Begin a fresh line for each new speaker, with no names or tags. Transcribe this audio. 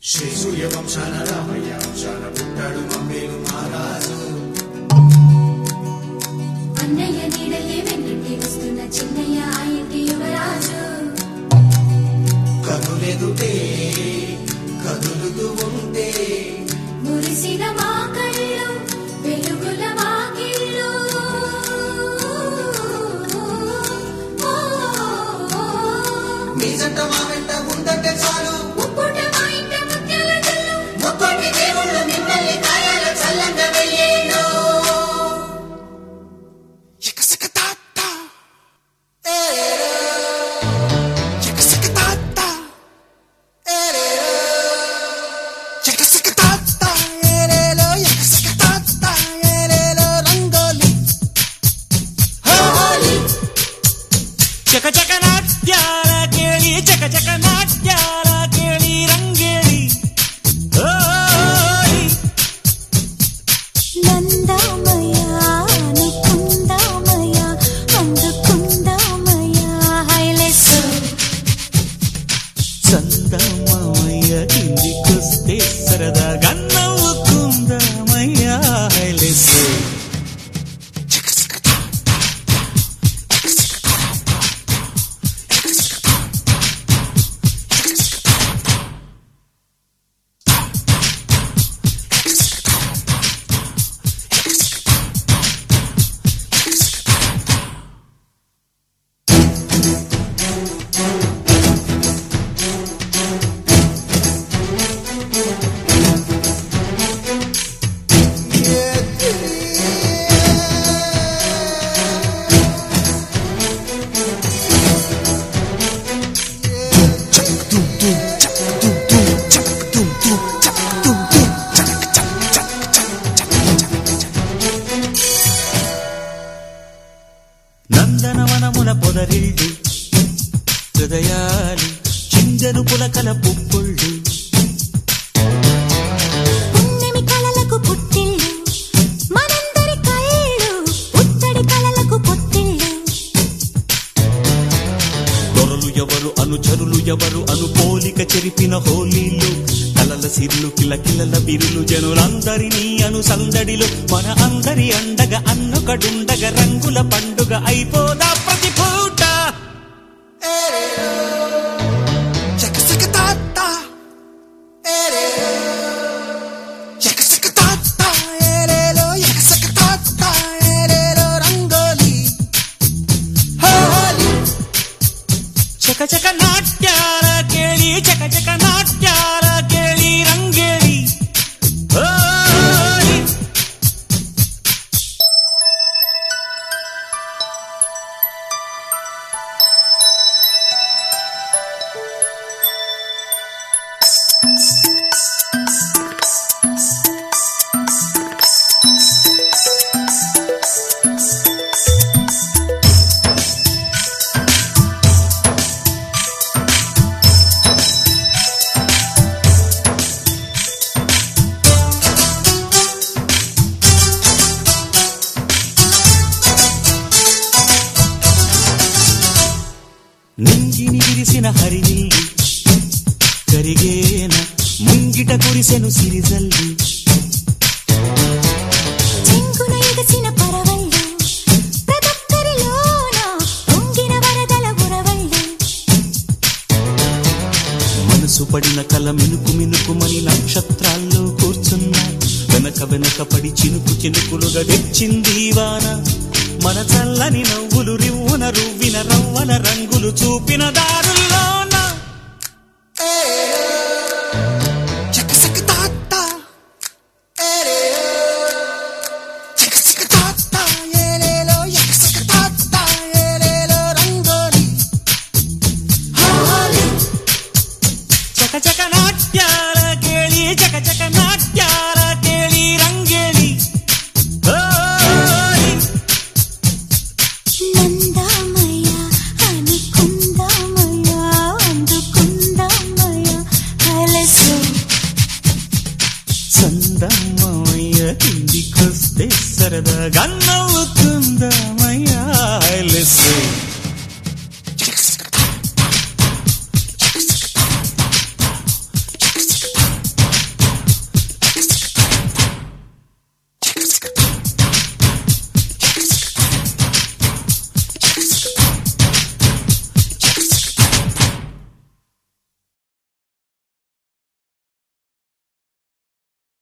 శ్రీ సూర్యవంశాన రామయ్య వంశాన పుట్టాడు మమ్మేలు మహారాజు
అన్నయ్య నీడలే వెన్నంటి వస్తున్న చిన్నయ్య ఆ ఇంటి యువరాజు
కనులెదుటే కదులుతూ ఉంటే
మురిసిన మా కళ్ళు వెలుగుల వాకిళ్ళు
మీ జంట మా వెంట ఉందంటే చాలు
ముక్కుట మా ఇంట ముత్యాల జల్లు
ముక్కోటి దేవుళ్ళు మిమ్మల్ని కాయాల చల్లంగా వెయ్యేళ్ళు
ಚಕ ಚಕ ನಾಟ್ಯಾರ ಕೇಳಿ ಚಕ ಚಕ ನಾಟ್ಯಾರ ಕೇಳಿ ರಂಗೇಳಿ ಓಯ್
నందామయ్యా అనుకుందామయ్యా అందుకుందామయ్యా హైలెస్
చందమామయ్య కిందికొస్తే సరదాగా నవ్వుకుందామయ్యా హైలెస్సు నందనవనముల పొదరిల్లు హృదయాలు చిందెను పులకల పుప్పుళ్ళు
పున్నమి కళలకు పుట్టిల్లు మనందరి కళ్ళు ఉత్తడి కళలకు పొత్తిళ్ళు
దొరలు ఎవరు అనుచరులు ఎవరు అను పోలిక చెరిపిన హోలీలు కలల సిర్లు కిలకిలల బిరులు జనులందరినీ అను సందడిలో మన అందరి అండగా అన్నొకడుండగ రంగుల పండుగ అయిపోదా ప్రతి పూట చక చక నాట్యాల కేಳಿ చక చక నాట్యాల కేಳಿ రంగేಳಿ ఓయ్ నింగిని విరిసిన హరినిల్లి కరిగేన ముంగిట కురిసెను సిరిజల్లి
చెంగున ఎగసిన పరవళ్ళు ప్రదొక్కరిలోన పొంగిన వరదల ఉరవళ్ళు
మనసు పడిన కల మినుకు మినుకుమని నక్షత్రాల్లో కూర్చున్నా వెనక వెనక పడి చినుకు చినుకులుగా తెచ్చింది ఈ వాన మన చల్లని నవ్వులు రివ్వున రువ్విన రవ్వల రంగులు చూపిన దారుల్లోన చక చక నాట్యాల కేಳಿ చక చక నాట్యాల కేಳಿ రంగేಳಿ ఓయ్
నందామయ్యా అనుకుందామయ్యా అందుకుందామయ్యా హైలెస్
చందమ్మయ్య కిందికొస్తే సరదాగా నవ్వుకుందామయ్యా హైలెస్సు